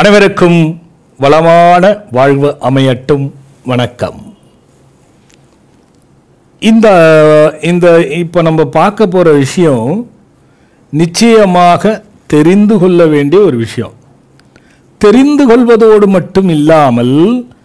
அனைவருக்கும் வளமான வாழ்வு அமையட்டும் வணக்கம் இந்த இந்த இப்போ நம்ம பார்க்க போகிற விஷயம் நிச்சயமாக தெரிந்து கொள்ள வேண்டிய ஒரு விஷயம் தெரிந்து கொள்வதோடு மட்டும் இல்லாமல்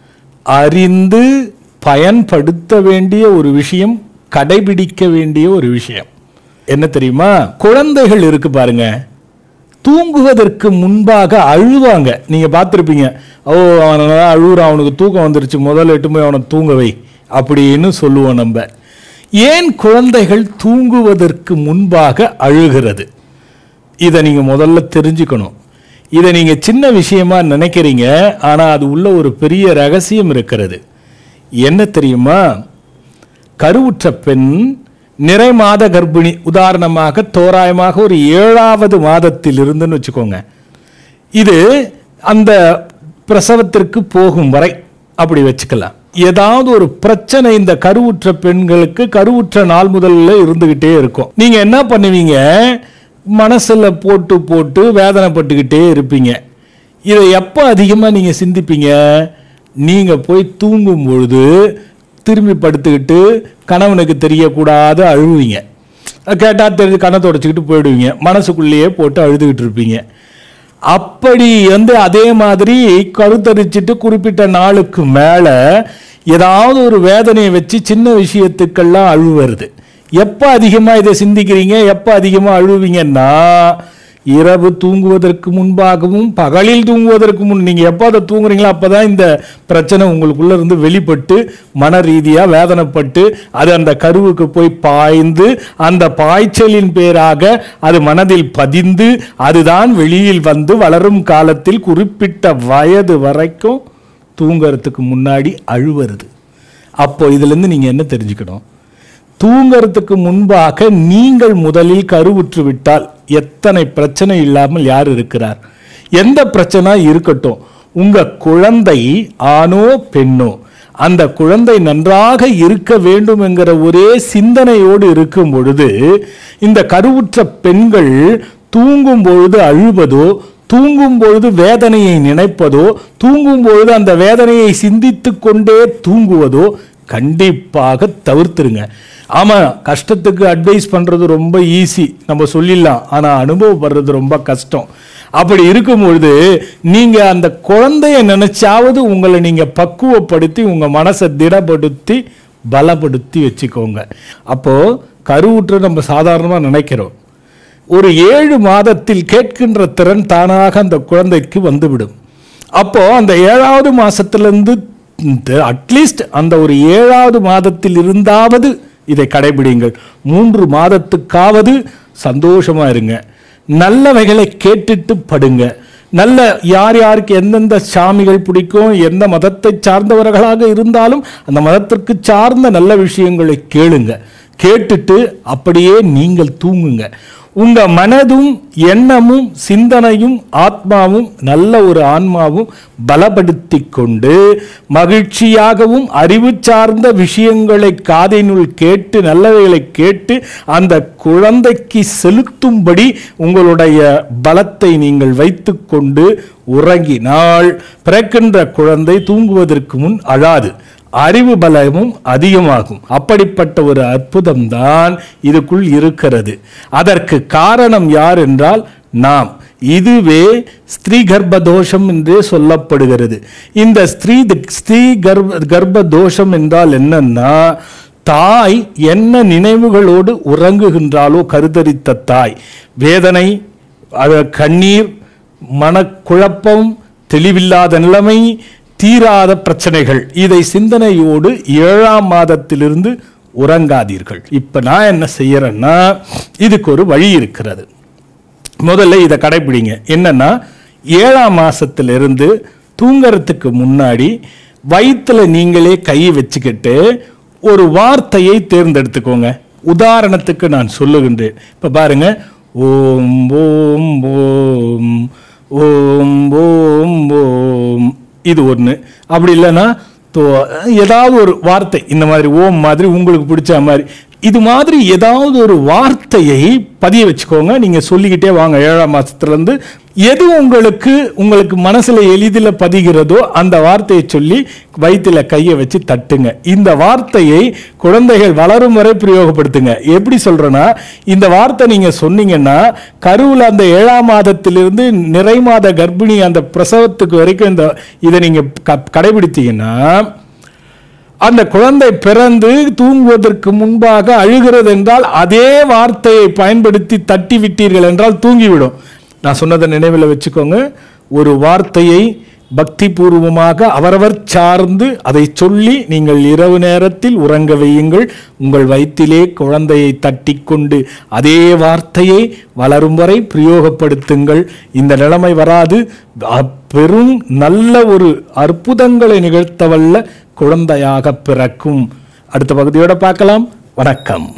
அறிந்து பயன்படுத்த வேண்டிய ஒரு விஷயம் கடைபிடிக்க வேண்டிய ஒரு விஷயம் என்ன தெரியுமா குழந்தைகள் இருக்கு பாருங்க தூங்குவதற்கு முன்பாக அழுவாங்க நீங்க பார்த்துருப்பீங்க ஓ அவன் நல்லா அழுகுறான் அவனுக்கு தூக்கம் வந்துருச்சு முதல்ல எட்டு போய் அவனை தூங்க வை அப்படின்னு சொல்லுவோம் நம்ம ஏன் குழந்தைகள் தூங்குவதற்கு முன்பாக அழுகிறது இதை நீங்க முதல்ல தெரிஞ்சுக்கணும் இதை நீங்க சின்ன விஷயமா நினைக்கிறீங்க ஆனா அது உள்ள ஒரு பெரிய ரகசியம் இருக்கிறது என்ன தெரியுமா கருவுற்ற பெண் நிறை மாத கர்ப்பிணி உதாரணமாக தோராயமாக ஒரு ஏழாவது மாதத்தில் இருந்துன்னு வச்சுக்கோங்க இது அந்த பிரசவத்திற்கு போகும் வரை அப்படி வச்சுக்கலாம் ஏதாவது ஒரு பிரச்சனை இந்த கருவுற்ற பெண்களுக்கு கருவுற்ற நாள் முதல்ல இருந்துகிட்டே இருக்கும் நீங்க என்ன பண்ணுவீங்க மனசுல போட்டு போட்டு வேதனைப்பட்டுக்கிட்டே இருப்பீங்க இதை எப்போ அதிகமாக நீங்க சிந்திப்பீங்க நீங்க போய் தூங்கும் பொழுது திரும்பி படுத்துக்கிட்டு கணவனுக்கு தெரியக்கூடாது அழுவீங்க கேட்டால் தெரிஞ்சு கண்ணை தொடச்சிக்கிட்டு போயிடுவீங்க மனசுக்குள்ளேயே போட்டு அழுதுகிட்டு இருப்பீங்க அப்படி வந்து அதே மாதிரி கருத்தரிச்சிட்டு குறிப்பிட்ட நாளுக்கு மேலே ஏதாவது ஒரு வேதனையை வச்சு சின்ன விஷயத்துக்கெல்லாம் அழுவுறது எப்போ அதிகமாக இதை சிந்திக்கிறீங்க எப்போ அதிகமாக அழுவீங்கன்னா இரவு தூங்குவதற்கு முன்பாகவும் பகலில் தூங்குவதற்கு முன் நீங்கள் எப்போ அதை தூங்குறீங்களோ அப்போ தான் இந்த பிரச்சனை உங்களுக்குள்ள இருந்து வெளிப்பட்டு மன ரீதியாக வேதனைப்பட்டு அது அந்த கருவுக்கு போய் பாய்ந்து அந்த பாய்ச்சலின் பேராக அது மனதில் பதிந்து அதுதான் வெளியில் வந்து வளரும் காலத்தில் குறிப்பிட்ட வயது வரைக்கும் தூங்கறதுக்கு முன்னாடி அழுவுறது அப்போ இதுலேருந்து நீங்கள் என்ன தெரிஞ்சுக்கணும் தூங்கறதுக்கு முன்பாக நீங்கள் முதலில் கருவுற்று விட்டால் எத்தனை பிரச்சனை இல்லாமல் யார் இருக்கிறார் எந்த பிரச்சனை இருக்கட்டும் உங்க குழந்தை ஆணோ பெண்ணோ அந்த குழந்தை நன்றாக இருக்க வேண்டும் என்கிற ஒரே சிந்தனையோடு இருக்கும் பொழுது இந்த கருவுற்ற பெண்கள் தூங்கும் பொழுது அழுவதோ தூங்கும் பொழுது வேதனையை நினைப்பதோ தூங்கும் பொழுது அந்த வேதனையை சிந்தித்து கொண்டே தூங்குவதோ கண்டிப்பாக தவிர்த்துருங்க ஆமாம் கஷ்டத்துக்கு அட்வைஸ் பண்ணுறது ரொம்ப ஈஸி நம்ம சொல்லிடலாம் ஆனால் அனுபவப்படுறது ரொம்ப கஷ்டம் அப்படி இருக்கும் பொழுது நீங்கள் அந்த குழந்தைய நினைச்சாவது உங்களை நீங்கள் பக்குவப்படுத்தி உங்கள் மனசை திடப்படுத்தி பலப்படுத்தி வச்சுக்கோங்க அப்போது கருவுற்று நம்ம சாதாரணமாக நினைக்கிறோம் ஒரு ஏழு மாதத்தில் கேட்கின்ற திறன் தானாக அந்த குழந்தைக்கு வந்துவிடும் அப்போ அந்த ஏழாவது மாசத்திலிருந்து அட்லீஸ்ட் அந்த ஒரு ஏழாவது மாதத்தில் இருந்தாவது இதை கடைபிடிங்கள் மூன்று மாதத்துக்காவது சந்தோஷமா இருங்க நல்லவைகளை கேட்டுட்டு படுங்க நல்ல யார் யாருக்கு எந்தெந்த சாமிகள் பிடிக்கும் எந்த மதத்தை சார்ந்தவர்களாக இருந்தாலும் அந்த மதத்திற்கு சார்ந்த நல்ல விஷயங்களை கேளுங்க கேட்டுட்டு அப்படியே நீங்கள் தூங்குங்க உங்க மனதும் எண்ணமும் சிந்தனையும் ஆத்மாவும் நல்ல ஒரு ஆன்மாவும் பலப்படுத்தி கொண்டு மகிழ்ச்சியாகவும் அறிவு சார்ந்த விஷயங்களை காதினுள் கேட்டு நல்லவைகளை கேட்டு அந்த குழந்தைக்கு செலுத்தும்படி உங்களுடைய பலத்தை நீங்கள் வைத்துக்கொண்டு உறங்கினால் பிறக்கின்ற குழந்தை தூங்குவதற்கு முன் அழாது அறிவு பலமும் அதிகமாகும் அப்படிப்பட்ட ஒரு அற்புதம் தான் இதுக்குள் இருக்கிறது அதற்கு காரணம் யார் என்றால் நாம் இதுவே ஸ்திரீ கர்ப்ப தோஷம் என்றே சொல்லப்படுகிறது இந்த ஸ்திரீ ஸ்திரீ கர்ப்ப கர்ப்ப தோஷம் என்றால் என்னன்னா தாய் என்ன நினைவுகளோடு உறங்குகின்றாலோ கருதரித்த தாய் வேதனை அது கண்ணீர் மனக்குழப்பம் தெளிவில்லாத நிலைமை தீராத பிரச்சனைகள் இதை சிந்தனையோடு ஏழாம் மாதத்திலிருந்து உறங்காதீர்கள் இப்ப நான் என்ன செய்யறேன்னா இதுக்கு ஒரு வழி இருக்கிறது முதல்ல இதை கடைபிடிங்க என்னன்னா ஏழாம் மாசத்திலிருந்து தூங்கறதுக்கு முன்னாடி வயிற்றுல நீங்களே கையை வச்சுக்கிட்டு ஒரு வார்த்தையை தேர்ந்தெடுத்துக்கோங்க உதாரணத்துக்கு நான் சொல்லுகின்றேன் இப்போ பாருங்க ஓம் ஓம் ஓம் ஓம் ஓம் ஓம் இது ஒன்று அப்படி இல்லைன்னா தோ ஏதாவது ஒரு வார்த்தை இந்த மாதிரி ஓம் மாதிரி உங்களுக்கு பிடிச்ச மாதிரி இது மாதிரி ஏதாவது ஒரு வார்த்தையை பதிய வச்சுக்கோங்க நீங்க சொல்லிக்கிட்டே வாங்க ஏழாம் மாசத்துல இருந்து எது உங்களுக்கு உங்களுக்கு மனசுல எளிதில் பதிகிறதோ அந்த வார்த்தையை சொல்லி வயிற்றுல கையை வச்சு தட்டுங்க இந்த வார்த்தையை குழந்தைகள் வளரும் வரை பிரயோகப்படுத்துங்க எப்படி சொல்றேன்னா இந்த வார்த்தை நீங்க சொன்னீங்கன்னா கருவில் அந்த ஏழாம் மாதத்திலிருந்து நிறை மாத கர்ப்பிணி அந்த பிரசவத்துக்கு வரைக்கும் இந்த இதை நீங்க க- கடைபிடித்தீங்கன்னா அந்த குழந்தை பிறந்து தூங்குவதற்கு முன்பாக அழுகிறது என்றால் அதே வார்த்தையை பயன்படுத்தி தட்டி விட்டீர்கள் என்றால் தூங்கிவிடும் நான் சொன்னதை நினைவில் வச்சுக்கோங்க ஒரு வார்த்தையை பக்தி பூர்வமாக அவரவர் சார்ந்து அதை சொல்லி நீங்கள் இரவு நேரத்தில் உறங்க வையுங்கள் உங்கள் வயிற்றிலே குழந்தையை தட்டிக்கொண்டு அதே வார்த்தையை வளரும் வரை பிரயோகப்படுத்துங்கள் இந்த நிலைமை வராது அ- பெரும் நல்ல ஒரு அற்புதங்களை நிகழ்த்தவல்ல குழந்தையாக பிறக்கும் அடுத்த பகுதியோட பார்க்கலாம் வணக்கம்